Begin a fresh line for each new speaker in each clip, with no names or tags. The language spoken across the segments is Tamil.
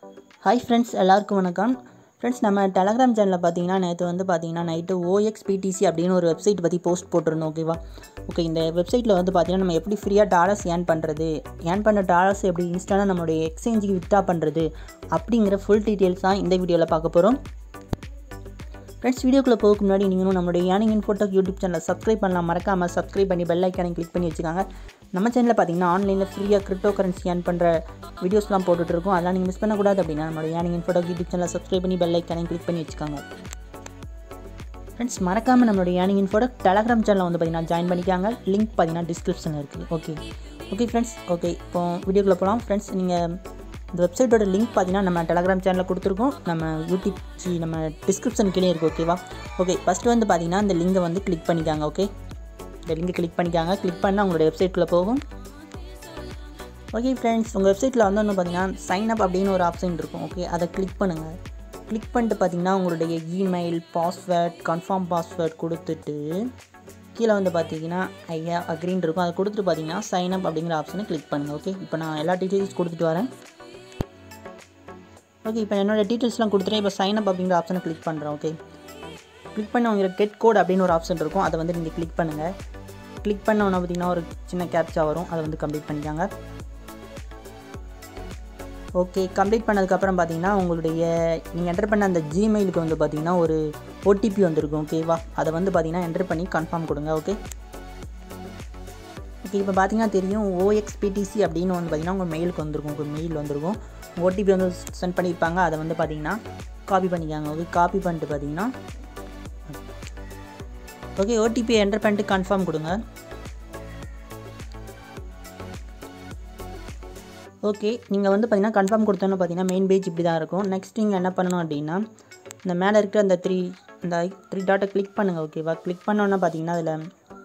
ஹாய் ஃப்ரெண்ட்ஸ் எல்லாருக்கும் வணக்கம் ஃப்ரெண்ட்ஸ் நம்ம டெலகிராம் சேனலில் பார்த்தீங்கன்னா நேற்று வந்து பார்த்தீங்கன்னா நைட்டு ஓஎக்ஸ்பிடிசி அப்படின்னு ஒரு வெப்சைட் பற்றி போஸ்ட் போட்டிருந்தோம் ஓகேவா ஓகே இந்த வெப்சைட்டில் வந்து பார்த்தீங்கன்னா நம்ம எப்படி ஃப்ரீயாக டாலர்ஸ் ஏர்ன் பண்ணுறது ஏர்ன் பண்ண டாலர்ஸ் எப்படி இன்ஸ்டாலாக நம்மளுடைய எக்ஸ்சேஞ்சுக்கு வித்ட்ரா பண்ணுறது அப்படிங்கிற ஃபுல் டீட்டெயில்ஸ் தான் இந்த வீடியோவில் பார்க்க போகிறோம் ஃப்ரெண்ட்ஸ் வீடியோக்குள்ளே போகிறதுக்கு முன்னாடி நீங்களும் நம்மளுடைய ஏர்னிங் இன்ஃபோட்டக் யூடியூப் சேனலை சப்ஸ்கிரைப் பண்ணலாம் மறக்காமல் சப்ஸ்கிரைப் பண்ணி பெல் ஐக்கானை கிளிக் பண்ணி வச்சுக்காங்க நம்ம சேனலில் பார்த்தீங்கன்னா ஆன்லைனில் ஃப்ரீயாக கிரிப்டோ கரன்சி ஏர்ன் பண்ணுற வீடியோஸ்லாம் போட்டுட்ருக்கோம் அதெல்லாம் நீங்கள் மிஸ் பண்ணக்கூடாது அப்படின்னா நம்மளுடைய ஏர்னிங் இன்ஃபோட்டக் யூடியூப் சேனலை சப்ஸ்கிரைப் பண்ணி பெல் ஐக்கானை கிளிக் பண்ணி வச்சுக்காங்க ஃப்ரெண்ட்ஸ் மறக்காமல் நம்மளுடைய ஏர்னிங் இன்ஃபோட்டக் டெலகிராம் சேனலில் வந்து பார்த்தீங்கன்னா ஜாயின் பண்ணிக்காங்க லிங்க் பார்த்தீங்கன்னா டிஸ்கிரிப்ஷனில் இருக்குது ஓகே ஓகே ஃப்ரெண்ட்ஸ் ஓகே இப்போ வீடியோக்குள்ளே போகலாம் ஃப்ரெண்ட்ஸ் நீங்கள் இந்த வெப்சைட்டோட லிங்க் பார்த்தீங்கன்னா நம்ம டெலகிராம் சேனலில் கொடுத்துருக்கோம் நம்ம யூடியூப் சி நம்ம டிஸ்கிரிப்ஷன் கீழே இருக்குது ஓகேவா ஓகே ஃபஸ்ட்டு வந்து பார்த்தீங்கன்னா இந்த லிங்கை வந்து கிளிக் பண்ணிக்காங்க ஓகே இந்த லிங்கை கிளிக் பண்ணிக்காங்க கிளிக் பண்ணால் உங்களோட வெப்சைட்டில் போகும் ஓகே ஃப்ரெண்ட்ஸ் உங்கள் வெப்சைட்டில் வந்து ஒன்று பார்த்தீங்கன்னா சைன் அப் அப்படின்னு ஒரு ஆப்ஷன் இருக்கும் ஓகே அதை கிளிக் பண்ணுங்கள் கிளிக் பண்ணிட்டு பார்த்தீங்கன்னா உங்களுடைய இமெயில் பாஸ்வேர்ட் கன்ஃபார்ம் பாஸ்வேர்ட் கொடுத்துட்டு கீழே வந்து பார்த்தீங்கன்னா ஐயா அக்ரீன் இருக்கும் அதை கொடுத்துட்டு பார்த்தீங்கன்னா சைன் அப் அப்படிங்கிற ஆப்ஷனை கிளிக் பண்ணுங்கள் ஓகே இப்போ நான் எல்லா டீட்டெயில்ஸ் கொடுத்துட்டு வரேன் ஓகே இப்போ என்னோடய டீட்டெயில்ஸ்லாம் கொடுத்துட்டேன் இப்போ சைன் அப் அப்படிங்கிற ஆப்ஷனை கிளிக் பண்ணுறேன் ஓகே கிளிக் பண்ண உங்களுக்கு கெட் கோட் அப்படின்னு ஒரு ஆப்ஷன் இருக்கும் அதை வந்து நீங்கள் கிளிக் பண்ணுங்கள் கிளிக் பண்ண உடனே பார்த்தீங்கன்னா ஒரு சின்ன கேப்ச்சா வரும் அதை வந்து கம்ப்ளீட் பண்ணிக்காங்க ஓகே கம்ப்ளீட் பண்ணதுக்கப்புறம் பார்த்தீங்கன்னா உங்களுடைய நீங்கள் என்டர் பண்ண அந்த ஜிமெயிலுக்கு வந்து பார்த்தீங்கன்னா ஒரு ஓடிபி வந்திருக்கும் ஓகேவா அதை வந்து பார்த்தீங்கன்னா என்டர் பண்ணி கன்ஃபார்ம் கொடுங்க ஓகே ஓகே இப்போ பார்த்தீங்கன்னா தெரியும் ஓஎக்ஸ்பிடிசி அப்படின்னு வந்து பார்த்தீங்கன்னா உங்கள் மெயிலுக்கு வந்திருக்கும் உங்கள் மெயில் வந்திருக்கும் ஓடிபி வந்து சென்ட் பண்ணியிருப்பாங்க அதை வந்து பார்த்தீங்கன்னா காப்பி பண்ணிக்காங்க ஓகே காப்பி பண்ணிட்டு பார்த்தீங்கன்னா ஓகே ஓடிபி என்டர் பண்ணிட்டு கன்ஃபார்ம் கொடுங்க ஓகே நீங்கள் வந்து பார்த்தீங்கன்னா கன்ஃபார்ம் கொடுத்தோன்னு பார்த்தீங்கன்னா மெயின் பேஜ் இப்படி தான் இருக்கும் நெக்ஸ்ட் நீங்கள் என்ன பண்ணணும் அப்படின்னா இந்த மேலே இருக்கிற அந்த த்ரீ இந்த த்ரீ டாட்டை கிளிக் பண்ணுங்கள் ஓகேவா கிளிக் பண்ணோன்னா பார்த்தீங்கன்னா அதில்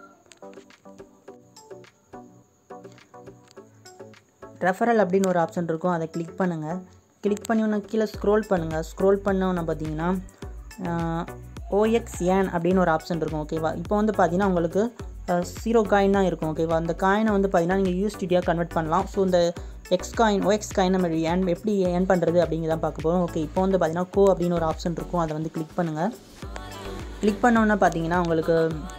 ரெஃபரல் அப்படின்னு ஒரு ஆப்ஷன் இருக்கும் அதை கிளிக் பண்ணுங்கள் கிளிக் பண்ணி ஒன்று கீழே ஸ்க்ரோல் பண்ணுங்கள் ஸ்க்ரோல் பண்ணோன்னு பார்த்தீங்கன்னா ஓஎக்ஸ் ஏன் அப்படின்னு ஒரு ஆப்ஷன் இருக்கும் ஓகேவா இப்போ வந்து பார்த்தீங்கன்னா உங்களுக்கு ஜீரோ காயின் தான் இருக்கும் ஓகேவா அந்த காயினை வந்து பார்த்தீங்கன்னா நீங்கள் யூஎஸ்டிடியாக கன்வெர்ட் பண்ணலாம் ஸோ இந்த எக்ஸ் காயின் ஓஎக்ஸ் காயின் நம்ம ஏன் எப்படி ஏர்ன் பண்ணுறது அப்படிங்கிறதான் பார்க்க போகிறோம் ஓகே இப்போ வந்து பார்த்தீங்கன்னா கோ அப்படின்னு ஒரு ஆப்ஷன் இருக்கும் அதை வந்து கிளிக் பண்ணுங்கள் கிளிக் பண்ணோன்னே பார்த்தீங்கன்னா உங்களுக்கு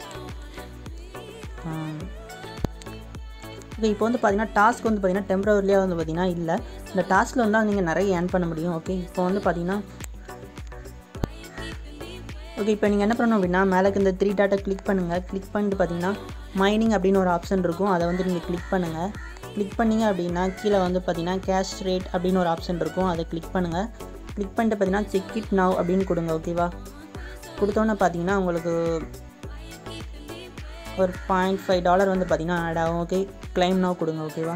ஓகே இப்போ வந்து பார்த்தீங்கன்னா டாஸ்க் வந்து பார்த்தீங்கன்னா டெம்பரவரியாக வந்து பார்த்தீங்கன்னா இல்லை இந்த டாஸ்கில் வந்தால் நீங்கள் நிறைய ஏர்ன் பண்ண முடியும் ஓகே இப்போ வந்து பார்த்தீங்கன்னா ஓகே இப்போ நீங்கள் என்ன பண்ணணும் அப்படின்னா மேலே இந்த த்ரீ டாட்டை கிளிக் பண்ணுங்கள் கிளிக் பண்ணிட்டு பார்த்தீங்கன்னா மைனிங் அப்படின்னு ஒரு ஆப்ஷன் இருக்கும் அதை வந்து நீங்கள் கிளிக் பண்ணுங்கள் கிளிக் பண்ணிங்க அப்படின்னா கீழே வந்து பார்த்தீங்கன்னா கேஷ் ரேட் அப்படின்னு ஒரு ஆப்ஷன் இருக்கும் அதை கிளிக் பண்ணுங்கள் கிளிக் பண்ணிட்டு பார்த்தீங்கன்னா செக் இட் நவ் அப்படின்னு கொடுங்க ஓகேவா கொடுத்தோன்னே பார்த்தீங்கன்னா உங்களுக்கு ஒரு பாயிண்ட் ஃபைவ் டாலர் வந்து பார்த்தீங்கன்னா ஆட் ஆகும் ஓகே கிளைம் நவ் கொடுங்க ஓகேவா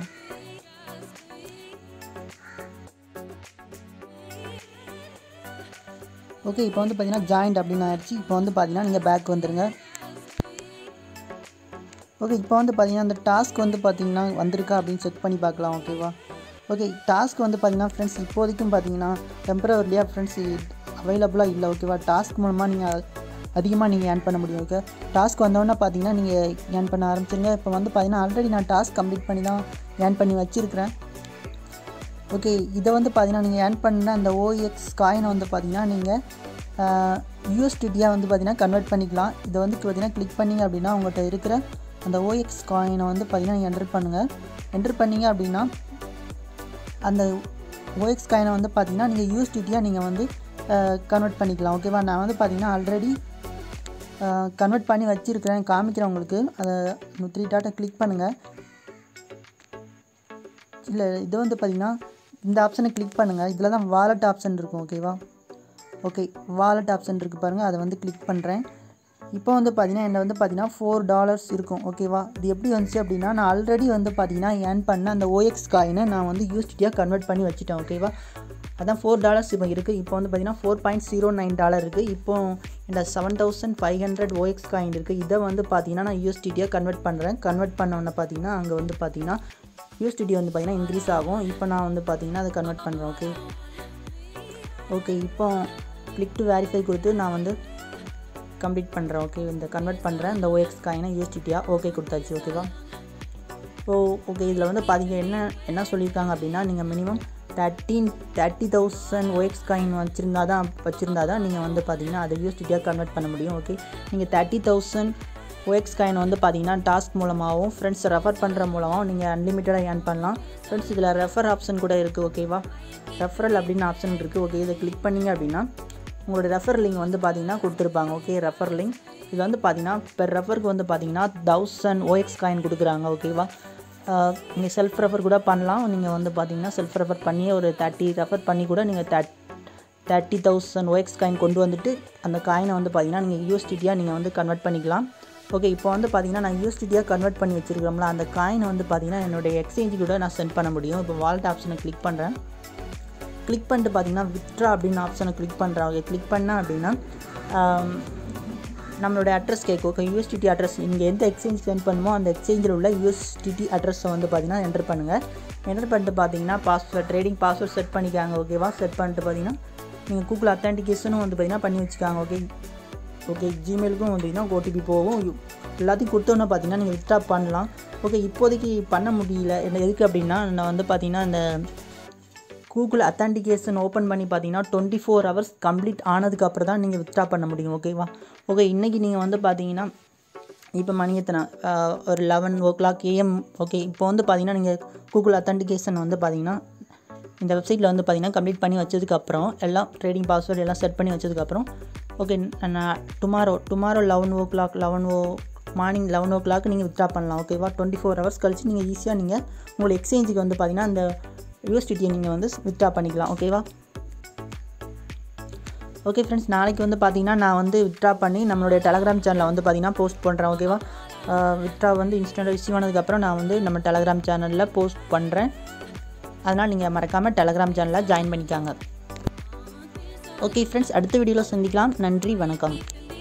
ஓகே இப்போ வந்து பார்த்தீங்கன்னா ஜாயிண்ட் அப்படின்னு ஆயிடுச்சு இப்போ வந்து பார்த்தீங்கன்னா நீங்கள் பேக் வந்துடுங்க ஓகே இப்போ வந்து பார்த்தீங்கன்னா அந்த டாஸ்க் வந்து பார்த்தீங்கன்னா வந்திருக்கா அப்படின்னு செக் பண்ணி பார்க்கலாம் ஓகேவா ஓகே டாஸ்க் வந்து பார்த்தீங்கன்னா ஃப்ரெண்ட்ஸ் இப்போதைக்கும் பார்த்தீங்கன்னா டெம்பரவரியாக ஃப்ரெண்ட்ஸ் அவைலபிளாக இல்லை ஓகேவா டாஸ்க் மூலமாக நீங்கள் அதிகமாக நீங்கள் ஏர்ன் பண்ண முடியும் ஓகே டாஸ்க் வந்தோடனே பார்த்தீங்கன்னா நீங்கள் ஏர்ன் பண்ண ஆரம்பிச்சிருங்க இப்போ வந்து பார்த்தீங்கன்னா ஆல்ரெடி நான் டாஸ்க் கம்ப்ளீட் பண்ணி தான் ஏர்ன் பண்ணி வச்சுருக்கிறேன் ஓகே இதை வந்து பார்த்தீங்கன்னா நீங்கள் ஏர்ன் பண்ண அந்த ஓஎக்ஸ் காயினை வந்து பார்த்தீங்கன்னா நீங்கள் யூஎஸ்டிடியாக வந்து பார்த்தீங்கன்னா கன்வெர்ட் பண்ணிக்கலாம் இதை வந்து பார்த்தீங்கன்னா கிளிக் பண்ணிங்க அப்படின்னா உங்கள்கிட்ட இருக்கிற அந்த ஓஎக்ஸ் காயினை வந்து பார்த்தீங்கன்னா நீங்கள் என்டர் பண்ணுங்கள் என்டர் பண்ணிங்க அப்படின்னா அந்த ஓஎக்ஸ் காயினை வந்து பார்த்தீங்கன்னா நீங்கள் யூஎஸ்டிடியாக நீங்கள் வந்து கன்வெர்ட் பண்ணிக்கலாம் ஓகேவா நான் வந்து பார்த்தீங்கன்னா ஆல்ரெடி கன்வெர்ட் பண்ணி வச்சுருக்கிறேன் காமிக்கிறேன் உங்களுக்கு அதை த்ரீ டாட்டை கிளிக் பண்ணுங்கள் இல்லை இது வந்து பார்த்திங்கன்னா இந்த ஆப்ஷனை கிளிக் பண்ணுங்கள் இதில் தான் வாலெட் ஆப்ஷன் இருக்கும் ஓகேவா ஓகே வாலெட் ஆப்ஷன் இருக்குது பாருங்கள் அதை வந்து கிளிக் பண்ணுறேன் இப்போ வந்து பார்த்தீங்கன்னா என்ன வந்து பார்த்தீங்கன்னா ஃபோர் டாலர்ஸ் இருக்கும் ஓகேவா இது எப்படி வந்துச்சு அப்படின்னா நான் ஆல்ரெடி வந்து பார்த்தீங்கன்னா ஏர்ன் பண்ண அந்த ஓஎக்ஸ் காயினை நான் வந்து யூஸ்டியாக கன்வெர்ட் பண்ணி வச்சுட்டேன் ஓகேவா அதான் ஃபோர் டாலர்ஸ் இப்போ இருக்குது இப்போ வந்து பார்த்தீங்கன்னா four point zero nine dollar இருக்குது இப்போ இந்த seven thousand five hundred OX coin இருக்குது இதை வந்து பார்த்தீங்கன்னா நான் யூஎஸ்டிடியாக கன்வெர்ட் பண்ணுறேன் கன்வெர்ட் பண்ணோன்னே பார்த்தீங்கன்னா அங்கே வந்து பார்த்தீங்கன்னா யூஎஸ்டிடி வந்து பார்த்தீங்கன்னா இன்க்ரீஸ் ஆகும் இப்போ நான் வந்து பார்த்தீங்கன்னா அதை கன்வெர்ட் பண்ணுறேன் ஓகே ஓகே இப்போ கிளிக் டு வேரிஃபை கொடுத்து நான் வந்து கம்ப்ளீட் பண்ணுறேன் ஓகே இந்த கன்வெர்ட் பண்ணுறேன் இந்த ஓஎக்ஸ் காயினை யூஎஸ்டிடியாக ஓகே கொடுத்தாச்சு ஓகேவா ஸோ ஓகே இதில் வந்து பார்த்தீங்க என்ன என்ன சொல்லியிருக்காங்க அப்படின்னா நீங்கள் minimum thirteen thirty thousand OX coin வச்சுருந்தா தான் வச்சுருந்தா தான் நீங்கள் வந்து பார்த்தீங்கன்னா அதை யூஎஸ்டிடியாக கன்வெர்ட் பண்ண முடியும் ஓகே நீங்கள் தேர்ட்டி தௌசண்ட் ஓஎக்ஸ் காயின் வந்து பார்த்தீங்கன்னா டாஸ்க் மூலமாகவும் ஃப்ரெண்ட்ஸ் ரெஃபர் பண்ணுற மூலமாகவும் நீங்கள் அன்லிமிட்டடாக ஏர்ன் பண்ணலாம் ஃப்ரெண்ட்ஸ் இதில் ரெஃபர் ஆப்ஷன் கூட இருக்குது ஓகேவா ரெஃபரல் அப்படின்னு ஆப்ஷன் இருக்குது ஓகே இதை கிளிக் பண்ணிங்க அப்படின்னா உங்களோட ரெஃபர் லிங்க் வந்து பார்த்தீங்கன்னா கொடுத்துருப்பாங்க ஓகே ரெஃபர் லிங்க் இது வந்து பார்த்தீங்கன்னா பெர் ரெஃபருக்கு வந்து பார்த்தீங்கன்னா தௌசண்ட் ஓஎக்ஸ் காயின் கொடுக்குறாங்க ஓகேவா நீங்கள் செல்ஃப் ரெஃபர் கூட பண்ணலாம் நீங்கள் வந்து பார்த்தீங்கன்னா செல்ஃப் ரெஃபர் பண்ணி ஒரு தேர்ட்டி ரெஃபர் பண்ணி கூட நீங்கள் third thirty thousand OX coin கொண்டு வந்துட்டு அந்த காயினை வந்து பார்த்தீங்கன்னா நீங்கள் யூஎஸ்டிடியாக நீங்கள் வந்து கன்வெர்ட் பண்ணிக்கலாம் ஓகே இப்போ வந்து பார்த்தீங்கன்னா நான் யூஎஸ்டிடியாக கன்வெர்ட் பண்ணி வச்சுருக்கோம்ல அந்த காயினை வந்து பார்த்தீங்கன்னா என்னுடைய எக்ஸ்சேஞ்சு கூட நான் சென்ட் பண்ண முடியும் இப்போ வாலெட் ஆப்ஷனை கிளிக் பண்ணுறேன் கிளிக் பண்ணிட்டு பார்த்தீங்கன்னா வித்ரா அப்படின்னு ஆப்ஷனை கிளிக் பண்ணுறேன் ஓகே கிளிக் பண்ணேன் அப்படின்னா ஆம், நம்மளோட அட்ரஸ் கேட்கும் ஓகே யூஎஸ்டிடி அட்ரஸ் நீங்கள் எந்த எக்ஸ்சேஞ்ச் சென்ட் பண்ணுமோ அந்த எக்ஸ்சேஞ்சில் உள்ள யூஎஸ்டிடி அட்ரஸை வந்து பார்த்தீங்கன்னா என்டர் பண்ணுங்கள் என்டர் பண்ணிட்டு பார்த்தீங்கன்னா பாஸ்வேர்ட் ட்ரேடிங் பாஸ்வேர்ட் செட் பண்ணிக்காங்க ஓகேவா செட் பண்ணிட்டு பார்த்தீங்கன்னா நீங்கள் கூகுள் அத்தன்டிகேஷனும் வந்து பார்த்தீங்கன்னா பண்ணி வச்சுக்காங்க ஓகே ஓகே ஜிமெயிலுக்கும் வந்தீங்கன்னா ஓடிபி போகும் எல்லாத்தையும் கொடுத்தோன்னே பார்த்தீங்கன்னா நீங்கள் வித்ட்ரா பண்ணலாம் ஓகே இப்போதைக்கு பண்ண முடியல என்ன எதுக்கு அப்படின்னா நான் வந்து பார்த்தீங்கன்னா இந்த கூகுள் அத்தான்டிகேஷன் ஓப்பன் பண்ணி பார்த்தீங்கன்னா டுவெண்ட்டி ஃபோர் ஹவர்ஸ் கம்ப்ளீட் ஆனதுக்கு அப்புறம் தான் நீங்கள் வித்ட்ரா பண்ண முடியும் ஓகேவா ஓகே இன்றைக்கி நீங்கள் வந்து பார்த்தீங்கன்னா இப்போ மணி எத்தனை ஆஹ் ஒரு eleven o'clock AM okay இப்போ வந்து பார்த்தீங்கன்னா நீங்கள் கூகுள் அத்தான்டிகேஷன் வந்து பார்த்தீங்கன்னா இந்த வெப்சைட்டில் வந்து பார்த்தீங்கன்னா கம்ப்ளீட் பண்ணி வச்சதுக்கப்புறம் எல்லாம் ட்ரேடிங் பாஸ்வேர்டு எல்லாம் செட் பண்ணி வச்சதுக்கப்புறம் ஓகே நான் tomorrow tomorrow eleven o'clock eleven o morning eleven o'clock நீங்கள் வித்ட்ரா பண்ணலாம் ஓகேவா டுவெண்ட்டி ஃபோர் ஹவர்ஸ் கழிச்சு நீங்கள் ஈஸியாக நீங்கள் உங்களோட எக்ஸ்சேஞ்சுக்கு வந்து பார்த்தீங்கன்னா அந்த யூஎஸ்டிடியை நீங்கள் வந்து வித்ட்ரா பண்ணிக்கலாம் ஓகேவா ஓகே ஃப்ரெண்ட்ஸ் நாளைக்கு வந்து பார்த்தீங்கன்னா நான் வந்து வித்ட்ரா பண்ணி நம்மளுடைய டெலகிராம் சேனலில் வந்து பார்த்தீங்கன்னா போஸ்ட் பண்ணுறேன் ஓகேவா வித்ட்ரா வந்து இன்ஸ்டன்ட் ரிசீவ் ஆனதுக்கப்புறம் நான் வந்து நம்ம டெலகிராம் சேனலில் போஸ்ட் பண்ணுறேன் அதனால் நீங்கள் மறக்காமல் டெலகிராம் சேனலில் ஜாயின் பண்ணிக்காங்க ஓகே ஃப்ரெண்ட்ஸ் அடுத்த வீடியோவில் சந்திக்கலாம் நன்றி வணக்கம்